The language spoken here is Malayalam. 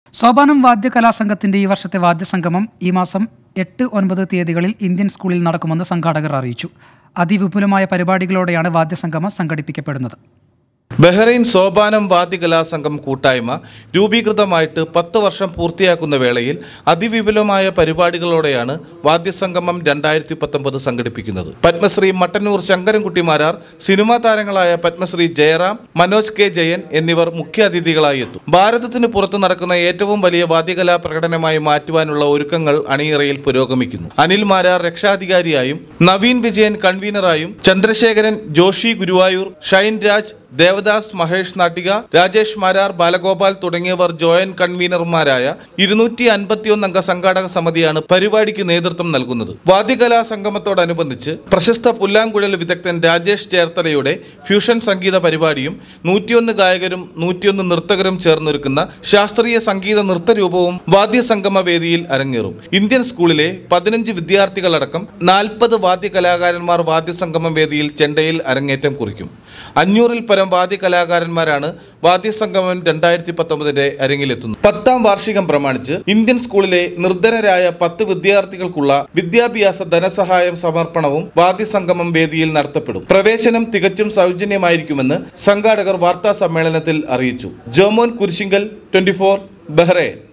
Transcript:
സോപാനം വാദ്യകലാസംഘത്തിന്റെ ഈ വർഷത്തെ വാദ്യസംഗമം ഈ മാസം എട്ട് ഒൻപത് തീയതികളിൽ ഇന്ത്യൻ സ്കൂളിൽ നടക്കുമെന്ന് സംഘാടകർ അറിയിച്ചു അതിവിപുലമായ പരിപാടികളോടെയാണ് വാദ്യസംഗമം സംഘടിപ്പിക്കപ്പെടുന്നത് ബഹ്റൈൻ സോപാനം വാദ്യകലാസംഘം കൂട്ടായ്മ രൂപീകൃതമായിട്ട് പത്ത് വർഷം പൂർത്തിയാക്കുന്ന വേളയിൽ അതിവിപുലമായ പരിപാടികളോടെയാണ് വാദ്യസംഗമം രണ്ടായിരത്തി പത്തൊമ്പത് സംഘടിപ്പിക്കുന്നത് പത്മശ്രീ മട്ടന്നൂർ ശങ്കരൻകുട്ടിമാരാർ സിനിമാ താരങ്ങളായ പത്മശ്രീ ജയറാം മനോജ് കെ ജയൻ എന്നിവർ മുഖ്യാതിഥികളായി എത്തും ഭാരതത്തിന് പുറത്ത് നടക്കുന്ന ഏറ്റവും വലിയ വാദ്യകലാ പ്രകടനമായി മാറ്റുവാനുള്ള ഒരുക്കങ്ങൾ അണിയറയിൽ പുരോഗമിക്കുന്നു അനിൽ മാരാർ രക്ഷാധികാരിയായും നവീൻ വിജയൻ കൺവീനറായും ചന്ദ്രശേഖരൻ ജോഷി ഗുരുവായൂർ ഷൈൻ രാജ് ദേവദാസ് മഹേഷ് നാട്ടിക രാജേഷ് മാരാർ ബാലഗോപാൽ തുടങ്ങിയവർ ജോയിന്റ് കൺവീനർമാരായ ഇരുന്നൂറ്റി അൻപത്തിയൊന്ന് അംഗ സംഘാടക സമിതിയാണ് പരിപാടിക്ക് നേതൃത്വം നൽകുന്നത് വാദ്യകലാ സംഗമത്തോടനുബന്ധിച്ച് പ്രശസ്ത പുല്ലാങ്കുഴൽ വിദഗ്ധൻ രാജേഷ് ചേർത്തലയുടെ ഫ്യൂഷൻ സംഗീത പരിപാടിയും നൂറ്റിയൊന്ന് ഗായകരും നൂറ്റിയൊന്ന് നർത്തകരും ചേർന്നൊരുക്കുന്ന ശാസ്ത്രീയ സംഗീത നൃത്തരൂപവും വാദ്യസംഗമ വേദിയിൽ അരങ്ങേറും ഇന്ത്യൻ സ്കൂളിലെ പതിനഞ്ച് വിദ്യാർത്ഥികളടക്കം നാൽപ്പത് വാദ്യകലാകാരന്മാർ വാദ്യസംഗമ വേദിയിൽ ചെണ്ടയിൽ അരങ്ങേറ്റം കുറിക്കും അഞ്ഞൂറിൽ പരം വാദ്യകലാകാരന്മാരാണ് വാദ്യസംഗമം രണ്ടായിരത്തി പത്തൊമ്പതിന്റെ അരങ്ങിലെത്തുന്നത് പത്താം വാർഷികം പ്രമാണിച്ച് ഇന്ത്യൻ സ്കൂളിലെ നിർധനരായ പത്ത് വിദ്യാർത്ഥികൾക്കുള്ള വിദ്യാഭ്യാസ ധനസഹായം സമർപ്പണവും വാദ്യസംഗമം വേദിയിൽ നടത്തപ്പെടും പ്രവേശനം തികച്ചും സൗജന്യമായിരിക്കുമെന്ന് സംഘാടകർ വാർത്താ സമ്മേളനത്തിൽ അറിയിച്ചു ജോമോൻ കുരിശിങ്കൽ ട്വന്റി ബഹ്റൈൻ